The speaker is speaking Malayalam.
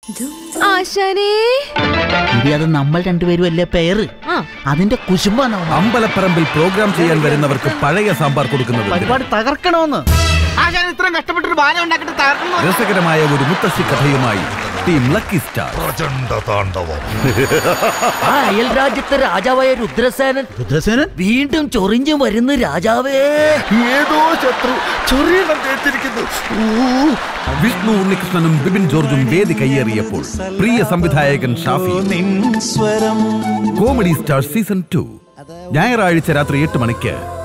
ആശാനേ ഇനി അത് നമ്മൾ രണ്ടുപേരും അല്ലേ പേര് ആ അതിന്റെ കുശുമ്പാണ് അമ്പലപ്പറമ്പിൽ പ്രോഗ്രാം ചെയ്യാൻ വരുന്നവർക്ക് പഴയ സാമ്പാർ കൊടുക്കുന്നത് എന്തിന്? പരിപാടി തകർക്കണമെന്ന് ആശാൻ ഇത്രയും കഷ്ടപ്പെട്ടിട്ട് ബാല ഉണ്ടാക്കിട്ട് തകർക്കുന്നു രസകരമായ ഒരു മുത്തശ്ശി കഥയുമായി ടീം ലക്കി സ്റ്റാർ പ്രചണ്ഡ താണ്ഡവം ആ അയൽ രാജ്യത്തെ രാജാവായ രുദ്രസേനൻ രുദ്രസേനൻ വീണ്ടും ചൊറിഞ്ഞും വരുന്നു രാജാവേ ഏതോ ശത്രു ചൊറിയണം തേച്ചിരിക്കുന്നു വിഷ്ണു ഉണ്ണികൃഷ്ണനും ബിബിൻ ജോർജും വേദി കയ്യേറിയപ്പോൾ പ്രിയ സംവിധായകൻ Shafi comedy star season two ഞായറാഴ്ച രാത്രി എട്ട് മണിക്ക്